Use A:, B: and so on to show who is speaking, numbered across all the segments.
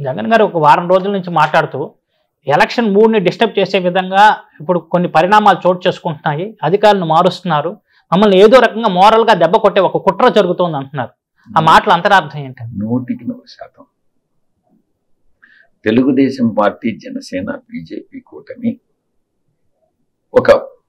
A: జగన్ గారు ఒక వారం రోజుల నుంచి మాట్లాడుతూ ఎలక్షన్ మూడ్ని డిస్టర్బ్ చేసే విధంగా ఇప్పుడు కొన్ని పరిణామాలు చోటు చేసుకుంటున్నాయి అధికారులను మారుస్తున్నారు మమ్మల్ని ఏదో రకంగా మోరల్గా దెబ్బ కొట్టే ఒక కుట్ర జరుగుతోంది అంటున్నారు ఆ మాటల అంతరార్థం ఏంటండి
B: నూటికి నూరు శాతం తెలుగుదేశం పార్టీ జనసేన బీజేపీ కూటమి ఒక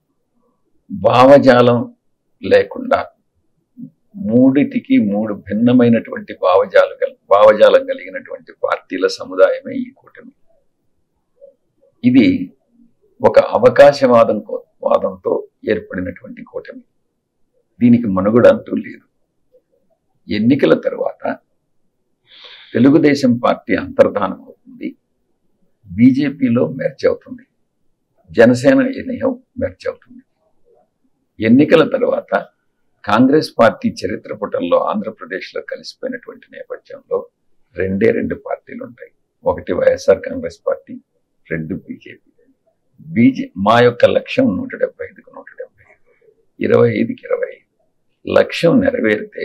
B: భావజాలం లేకుండా మూడిటికి మూడు భిన్నమైనటువంటి భావజాల భావజాలం కలిగినటువంటి పార్టీల సముదాయమే ఈ కూటమి ఇది ఒక అవకాశవాదం కో- వాదంతో ఏర్పడినటువంటి కూటమి దీనికి మనుగడ అంటూ లేదు ఎన్నికల తరువాత తెలుగుదేశం పార్టీ అంతర్ధానం అవుతుంది బీజేపీలో మెర్జ్ అవుతుంది జనసేన ఎన్నిహం మెర్జ్ అవుతుంది ఎన్నికల తరువాత కాంగ్రెస్ పార్టీ చరిత్ర పుటల్లో ఆంధ్రప్రదేశ్లో కలిసిపోయినటువంటి నేపథ్యంలో రెండే రెండు పార్టీలు ఉంటాయి ఒకటి వైఎస్ఆర్ కాంగ్రెస్ పార్టీ రెండు బీజేపీ బీజే మా యొక్క లక్ష్యం నూట డెబ్బై ఐదుకు నూట డెబ్బై ఐదు ఇరవై ఐదుకి ఇరవై ఐదు లక్ష్యం నెరవేరితే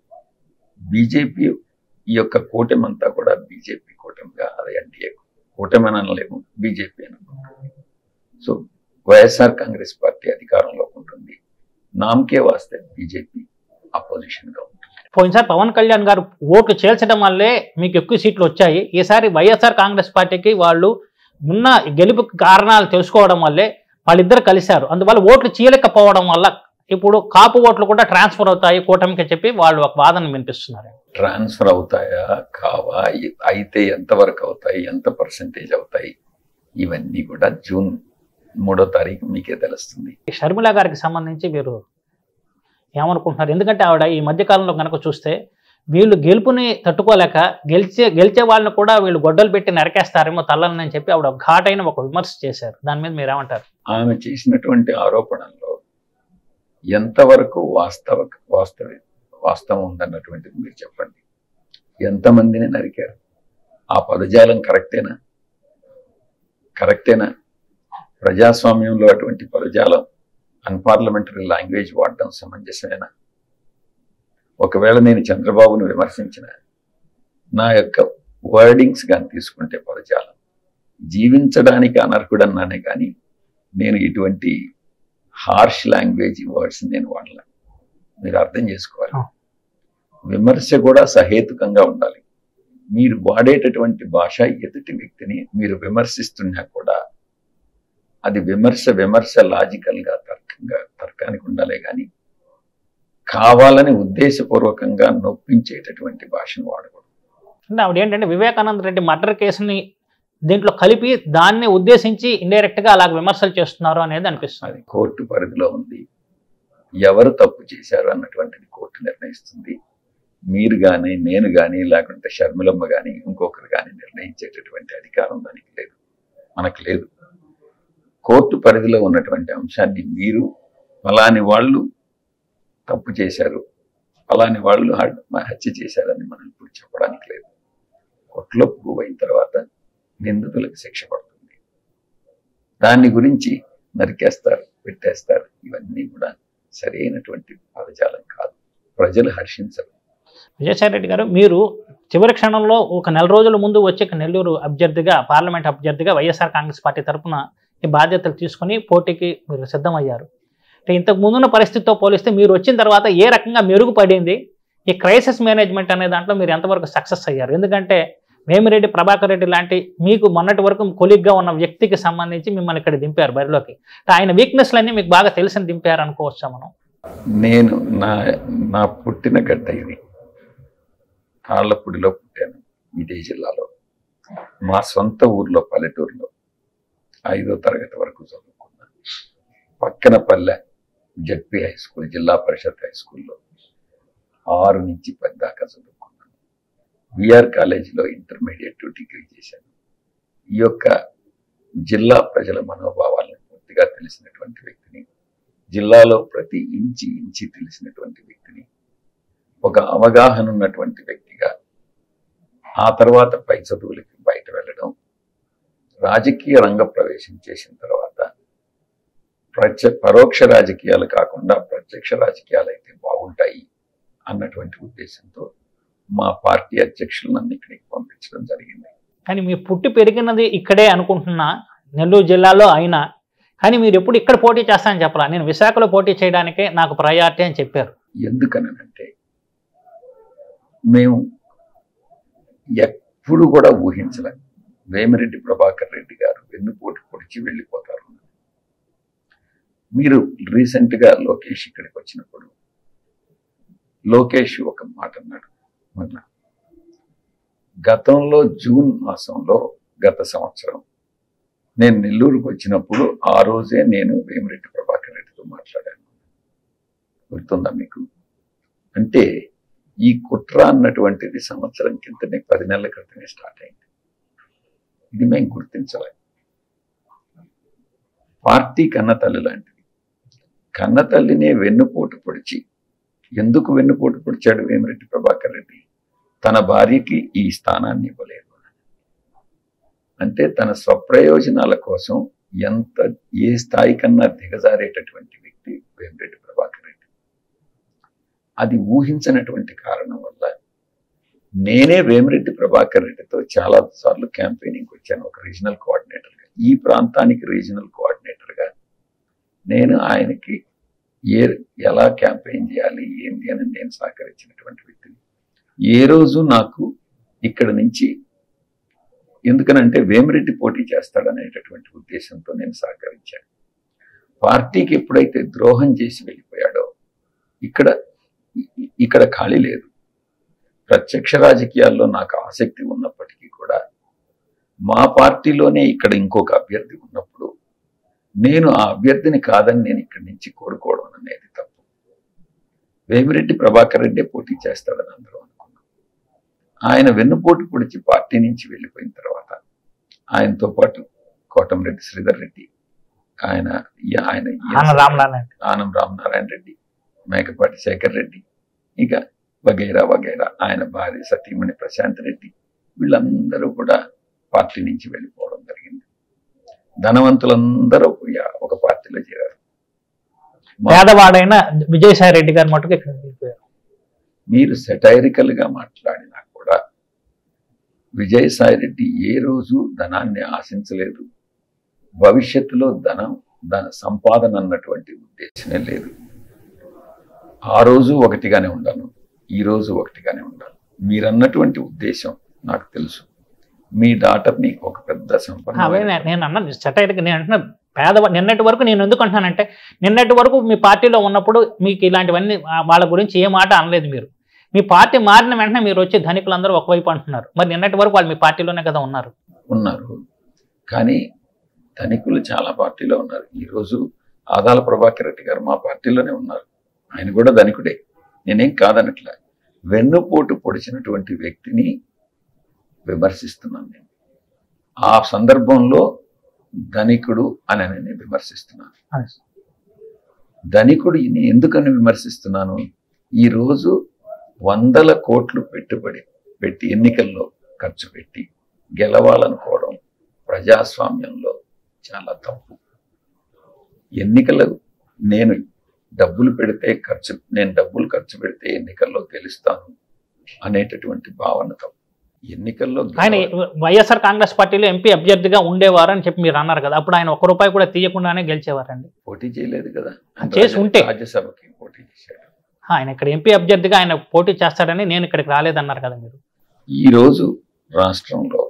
B: బీజేపీ ఈ యొక్క కూటమి అంతా కూడా బీజేపీ కూటమిగా అది ఎన్డీఏ కూటమి అని అనలేము బీజేపీ అని అనుకుంటుంది సో వైఎస్ఆర్ కాంగ్రెస్ పార్టీ అధికారంలో ఉంటుంది నామకే వాస్తే బీజేపీ అపోజిషన్ గా ఉంటుంది
A: పోయినసారి పవన్ కళ్యాణ్ గారు ఓట్లు చేల్చడం వల్లే మీకు ఎక్కువ సీట్లు వచ్చాయి ఈసారి వైఎస్ఆర్ కాంగ్రెస్ పార్టీకి వాళ్ళు ఉన్న గెలుపు కారణాలు తెలుసుకోవడం వల్లే వాళ్ళిద్దరు కలిశారు అందువల్ల ఓట్లు చీలకపోవడం వల్ల ఇప్పుడు కాపు ఓట్లు కూడా ట్రాన్స్ఫర్ అవుతాయి కూటమికి చెప్పి వాళ్ళు ఒక వాదన వినిపిస్తున్నారు
B: ట్రాన్స్ఫర్ అవుతాయా కావా ఇ- అయితే ఎంతవరకు అవుతాయి ఎంత పర్సంటేజ్ అవుతాయి ఇవన్నీ కూడా జూన్ మూడో తారీఖు మీకే తెలుస్తుంది
A: ఈ షర్మిల గారికి సంబంధించి మీరు ఏమనుకుంటున్నారు ఎందుకంటే ఆవిడ ఈ మధ్యకాలంలో కనుక చూస్తే వీళ్ళు గెలుపుని తట్టుకోలేక గెలిచే గెలిచే వాళ్ళని కూడా వీళ్ళు గొడ్డలు పెట్టి నరికేస్తారేమో తల్లని అని చెప్పి ఆవిడ ఒక ఘాటైన ఒక విమర్శ చేశారు దాని మీద మీరు ఏమంటారు
B: ఆమె చేసినటువంటి ఆరోపణల్లో ఎంతవరకు వాస్తవ వాస్తవ వాస్తవం ఉందన్నటువంటిది మీరు చెప్పండి ఎంతమందిని నరికారు ఆ పదజాలం కరెక్టేనా కరెక్టేనా ప్రజాస్వామ్యంలో అటువంటి పదజాలం అన్పార్లమెంటరీ లాంగ్వేజ్ వాడడం సమంజసమేనా ఒకవేళ నేను చంద్రబాబును విమర్శించిన నా యొక్క వర్డింగ్స్ కానీ తీసుకుంటే పదజాలం జీవించడానికి అనర్హుడన్నానే కానీ నేను ఇటువంటి హార్ష్ లాంగ్వేజ్ వర్డ్స్ నేను వాడలే మీరు అర్థం చేసుకోవాలి
A: ఆ.
B: విమర్శ కూడా సహేతుకంగా ఉండాలి మీరు వాడేటటువంటి భాష ఎదుటి వ్యక్తిని మీరు విమర్శిస్తున్నా కూడా అది విమర్శ విమర్శ లాజికల్ గా తర్కంగా తర్కానికి ఉండాలే కానీ కావాలని ఉద్దేశపూర్వకంగా నొప్పించేటటువంటి భాషను వాడకూడదు
A: అంటే ఆవిడ ఏంటంటే వివేకానంద రెడ్డి మర్డర్ కేసుని దీంట్లో కలిపి దాన్ని ఉద్దేశించి ఇండైరెక్ట్ గా అలా విమర్శలు చేస్తున్నారు అనేది అనిపిస్తుంది
B: అది కోర్టు పరిధిలో ఉంది ఎవరు తప్పు చేశారు అన్నటువంటిది కోర్టు నిర్ణయిస్తుంది మీరు కానీ నేను కానీ లేకుంటే షర్మిలమ్మ కానీ ఇంకొకరు కానీ నిర్ణయించేటటువంటి అధికారం దానికి లేదు మనకు లేదు కోర్టు పరిధిలో ఉన్నటువంటి అంశాన్ని మీరు ఫలాని వాళ్ళు తప్పు చేశారు ఫలాని వాళ్ళు హ- హత్య చేశారని మనం ఇప్పుడు చెప్పడానికి లేదు కోర్టులో ప్రూవ్ అయిన తర్వాత నిందితులకు శిక్ష పడుతుంది దాన్ని గురించి నరికేస్తారు పెట్టేస్తారు ఇవన్నీ కూడా సరైనటువంటి పదజాలం కాదు ప్రజలు హర్షించరు
A: విజయసాయి రెడ్డి గారు మీరు చివరి క్షణంలో ఒక నెల రోజుల ముందు వచ్చే నెల్లూరు అభ్యర్థిగా పార్లమెంట్ అభ్యర్థిగా వైఎస్ఆర్ కాంగ్రెస్ పార్టీ తరఫున ఈ బాధ్యతలు తీసుకుని పోటీకి మీరు సిద్ధమయ్యారు అంటే ఇంతకు ముందున్న పరిస్థితితో పోలిస్తే మీరు వచ్చిన తర్వాత ఏ రకంగా మెరుగుపడింది ఈ క్రైసిస్ మేనేజ్మెంట్ అనే దాంట్లో మీరు ఎంతవరకు సక్సెస్ అయ్యారు ఎందుకంటే వేమిరెడ్డి ప్రభాకర్ రెడ్డి లాంటి మీకు మొన్నటి వరకు కొలిగ్గా ఉన్న వ్యక్తికి సంబంధించి మిమ్మల్ని ఇక్కడ దింపారు బరిలోకి అంటే ఆయన వీక్నెస్లన్నీ మీకు బాగా తెలిసిన దింపారు అనుకోవచ్చా మనం
B: నేను నా నా పుట్టిన గడ్డ ఇది తాళ్లపూడిలో పుట్టాను ఇదే జిల్లాలో మా సొంత ఊర్లో పల్లెటూరులో ఐదో తరగతి వరకు చదువుకున్నాను పక్కన పల్లె జడ్పీ హై స్కూల్ జిల్లా పరిషత్ హై స్కూల్లో ఆరు నుంచి పది దాకా చదువుకున్నాను విఆర్ కాలేజీలో ఇంటర్మీడియట్ డిగ్రీ చేశాను ఈ యొక్క జిల్లా ప్రజల మనోభావాలను పూర్తిగా తెలిసినటువంటి వ్యక్తిని జిల్లాలో ప్రతి ఇంచి ఇంచి తెలిసినటువంటి వ్యక్తిని ఒక అవగాహన ఉన్నటువంటి వ్యక్తిగా ఆ తర్వాత పై చదువులకి బయట వెళ్ళడం రాజకీయ రంగ ప్రవేశం చేసిన తర్వాత ప్రత్య పరోక్ష రాజకీయాలు కాకుండా ప్రత్యక్ష రాజకీయాలు అయితే బాగుంటాయి అన్నటువంటి ఉద్దేశంతో మా పార్టీ అధ్యక్షులు నన్ను ఇక్కడికి పంపించడం జరిగింది
A: కానీ మీరు పుట్టి పెరిగినది ఇక్కడే అనుకుంటున్నా నెల్లూరు జిల్లాలో అయినా కానీ మీరు ఎప్పుడు ఇక్కడ పోటీ చేస్తానని చెప్పాలా నేను విశాఖలో పోటీ చేయడానికే నాకు ప్రయారిటీ అని చెప్పారు
B: ఎందుకనంటే మేము ఎప్పుడు కూడా ఊహించలే వేమిరెడ్డి ప్రభాకర్ రెడ్డి గారు వెన్నుపోటు పొడిచి వెళ్ళిపోతారు మీరు recent గా లోకేష్ ఇక్కడికి వచ్చినప్పుడు లోకేష్ ఒక మాట అన్నాడు మొన్న గతంలో జూన్ మాసంలో గత సంవత్సరం నేను నెల్లూరుకు వచ్చినప్పుడు ఆ రోజే నేను వేమిరెడ్డి ప్రభాకర్ రెడ్డితో మాట్లాడాను గుర్తుందా మీకు అంటే ఈ కుట్ర అన్నటువంటిది సంవత్సరం కిందనే పది నెలల క్రితమే స్టార్ట్ అయింది ఇది మేము గుర్తించాలి పార్టీ కన్నతల్లి లాంటిది కన్నతల్లినే వెన్నుపోటు పొడిచి ఎందుకు వెన్నుపోటు పొడిచాడు వేమిరెడ్డి ప్రభాకర్ రెడ్డి తన భార్యకి ఈ స్థానాన్ని ఇవ్వలేదు అంటే తన స్వప్రయోజనాల కోసం ఎంత ఏ స్థాయి కన్నా దిగజారేటటువంటి వ్యక్తి వేమిరెడ్డి ప్రభాకర్ రెడ్డి అది ఊహించినటువంటి కారణం వల్ల నేనే వేమిరెడ్డి ప్రభాకర్ రెడ్డితో చాలా సార్లు క్యాంపెయినింగ్ వచ్చాను ఒక రీజనల్ కోఆర్డినేటర్గా ఈ ప్రాంతానికి రీజనల్ కోఆర్డినేటర్గా నేను ఆయనకి ఏ ఎలా క్యాంపెయిన్ చేయాలి ఏంటి అని నేను సహకరించినటువంటి వ్యక్తిని ఏ రోజు నాకు ఇక్కడ నుంచి ఎందుకనంటే వేమిరెడ్డి పోటీ చేస్తాడనేటటువంటి ఉద్దేశంతో నేను సహకరించాను పార్టీకి ఎప్పుడైతే ద్రోహం చేసి వెళ్ళిపోయాడో ఇక్కడ ఇ- ఇక్కడ ఖాళీ లేదు ప్రత్యక్ష రాజకీయాల్లో నాకు ఆసక్తి ఉన్నప్పటికీ కూడా మా పార్టీలోనే ఇక్కడ ఇంకొక అభ్యర్థి ఉన్నప్పుడు నేను ఆ అభ్యర్థిని కాదని నేను ఇక్కడి నుంచి కోరుకోవడం అనేది తప్పు వేమిరెడ్డి ప్రభాకర్ రెడ్డి పోటీ చేస్తాడని అందరూ అనుకున్నాం ఆయన వెన్నుపోటు పొడిచి పార్టీ నుంచి వెళ్ళిపోయిన తర్వాత ఆయనతో పాటు కోటంరెడ్డి శ్రీధర్ రెడ్డి ఆయన ఈ- ఆయన ఈ-
A: ఆన రామనారాయణ
B: ఆనం రామనారాయణ రెడ్డి మేకపాటి శేఖర్ రెడ్డి ఇక వగైరా వగైరా ఆయన భార్య సతీమణి ప్రశాంత్ రెడ్డి వీళ్ళందరూ కూడా పార్టీ నుంచి వెళ్ళిపోవడం జరిగింది ధనవంతులందరూ పోయా- ఒక పార్టీలో చేరారు మా-
A: పేదవాడైన విజయసాయి రెడ్డి గారు మటుకు ఇక్కడ వెళ్ళిపోయారు
B: మీరు సెటైరికల్ గా మాట్లాడినా కూడా విజయసాయి రెడ్డి ఏ రోజు ధనాన్ని ఆశించలేదు భవిష్యత్తులో ధనం ధన సంపాదన అన్నటువంటి ఉద్దేశమే లేదు ఆ రోజు ఒకటిగానే ఉండాను ఈ రోజు ఒకటిగానే ఉండాలి మీరన్నటువంటి ఉద్దేశం నాకు తెలుసు మీ డాటర్ని ఒక పెద్ద
A: అవే
B: సంపన్న
A: నే- నేను అన్నది సటైర్గా నేను అంటున్నా పేదవా నిన్నటి వరకు నేను ఎందుకు అంటున్నానంటే నిన్నటి వరకు మీ పార్టీలో ఉన్నప్పుడు మీకు ఇలాంటివన్నీ ఆ, వాళ్ళ గురించి ఏ మాట అనలేదు మీరు మీ పార్టీ మారిన వెంటనే మీరు వచ్చి ధనికులందరూ ఒకవైపు అంటున్నారు మరి నిన్నటి వరకు వాళ్ళు మీ పార్టీలోనే కదా ఉన్నారు
B: ఉన్నారు కానీ ధనికులు చాలా పార్టీలో ఉన్నారు ఈరోజు ఆదాల ప్రభాకర్ రెడ్డి గారు మా పార్టీలోనే ఉన్నారు ఆయన కూడా ధనికుడే నేనేం కాదనట్లే వెన్నుపోటు పొడిచినటువంటి వ్యక్తిని విమర్శిస్తున్నాను నేను ఆ సందర్భంలో ధనికుడు అని నేను విమర్శిస్తున్నాను ధనికుడిని ఎందుకని విమర్శిస్తున్నాను ఈరోజు వందల కోట్లు పెట్టుబడి పెట్టి ఎన్నికల్లో ఖర్చు పెట్టి గెలవాలనుకోవడం ప్రజాస్వామ్యంలో చాలా తప్పు ఎన్నికలు నేను డబ్బులు పెడితే ఖర్చు నేను డబ్బులు ఖర్చు పెడితే ఎన్నికల్లో గెలుస్తాను అనేటటువంటి భావన తప్పు ఎన్నికల్లో
A: ఆయన
B: గెలవాలి.
A: వైఎస్ఆర్ కాంగ్రెస్ పార్టీలో ఎంపీ అభ్యర్థిగా ఉండేవారు అని చెప్పి మీరు అన్నారు కదా అప్పుడు ఆయన ఒక్క రూపాయి కూడా తీయకుండానే గెలిచేవారండి
B: పోటీ చేయలేదు కదా
A: చేసి ఉంటే.
B: రాజ్యసభకి పోటీ చేశాడు
A: ఆయన ఇక్కడ ఎంపీ అభ్యర్థిగా ఆయన పోటీ చేస్తాడని నేను ఇక్కడికి రాలేదన్నారు కదా మీరు
B: ఈరోజు రాష్ట్రంలో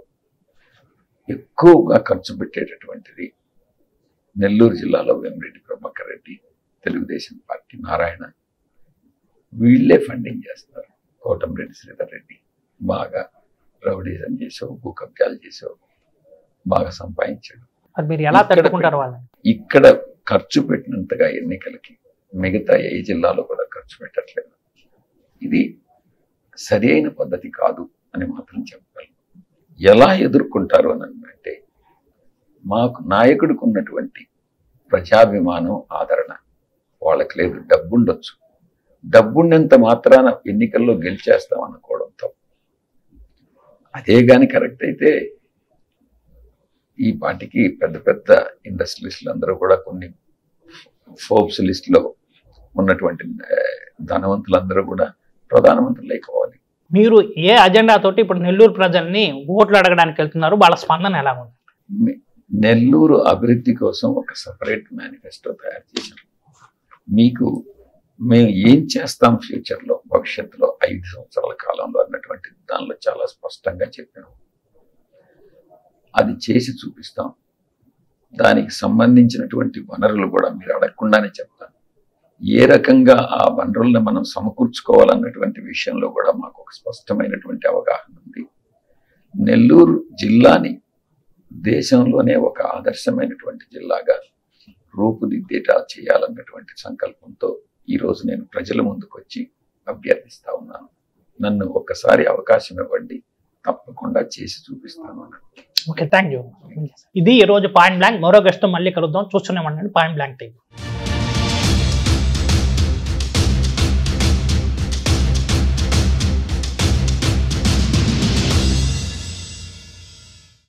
B: ఎక్కువగా ఖర్చు పెట్టేటటువంటిది నెల్లూరు జిల్లాలో వెంరెడ్డి ప్రభాకర్ రెడ్డి తెలుగుదేశం పార్టీ నారాయణ వీళ్ళే ఫండింగ్ చేస్తారు కోటంరెడ్డి శ్రీధర్ రెడ్డి బాగా రౌడీజం చేసావు భూ కబ్జాలు చేసావు బాగా సంపాదించాడు
A: మరి మీరు ఎలా
B: ఇక్కడ
A: తట్టుకుంటారు వాళ్ళని
B: ఇక్కడ ఖర్చు పెట్టినంతగా ఎన్నికలకి మిగతా ఏ జిల్లాలో కూడా ఖర్చు పెట్టట్లేదు ఇది సరి అయిన పద్ధతి కాదు అని మాత్రం చెప్పగలను ఎలా ఎదుర్కొంటారు అని అంటే మాకు నాయకుడికి ఉన్నటువంటి ప్రజాభిమానం ఆదరణ వాళ్ళకి లేదు డబ్బుండొచ్చు డబ్బుండేంత మాత్రాన ఎన్నికల్లో గెలిచేస్తాం అనుకోవడం తప్పు అదే గాని కరెక్ట్ అయితే ఈ పార్టీకి పెద్ద పెద్ద ఇండస్ట్రియలిస్టులు అందరూ కూడా కొన్ని ఫోర్బ్స్ లిస్ట్ లో ఉన్నటువంటి ఆ, ధనవంతులందరూ కూడా ప్రధానమంత్రులు అయిపోవాలి
A: మీరు ఏ అజెండా తోటి ఇప్పుడు నెల్లూరు ప్రజల్ని ఓట్లు అడగడానికి వెళ్తున్నారు వాళ్ళ స్పందన ఎలా ఉంది
B: మి- నెల్లూరు అభివృద్ధి కోసం ఒక సపరేట్ మేనిఫెస్టో తయారు చేశాం మీకు మేము ఏం చేస్తాం ఫ్యూచర్లో భవిష్యత్తులో ఐదు సంవత్సరాల కాలంలో అన్నటువంటి దానిలో చాలా స్పష్టంగా చెప్పాము అది చేసి చూపిస్తాం దానికి సంబంధించినటువంటి వనరులు కూడా మీరు అడగకుండానే చెప్తాం ఏ రకంగా ఆ వనరులను మనం సమకూర్చుకోవాలన్నటువంటి విషయంలో కూడా మాకు ఒక స్పష్టమైనటువంటి అవగాహన ఉంది నెల్లూరు జిల్లాని దేశంలోనే ఒక ఆదర్శమైనటువంటి జిల్లాగా రూపుదిద్దేటా చేయాలన్నటువంటి సంకల్పంతో ఈ రోజు నేను ప్రజల ముందుకు వచ్చి అభ్యర్థిస్తా ఉన్నాను నన్ను ఒక్కసారి అవకాశం ఇవ్వండి తప్పకుండా చేసి చూపిస్తాను అన్నాను
A: ఓకే థ్యాంక్ యూ ఇది ఈ రోజు పాయింట్ బ్లాంక్ మరో గెస్ట్ మళ్ళీ కలుద్దాం చూస్తూనే ఉండండి పాయింట్ బ్లాంక్ టీవీ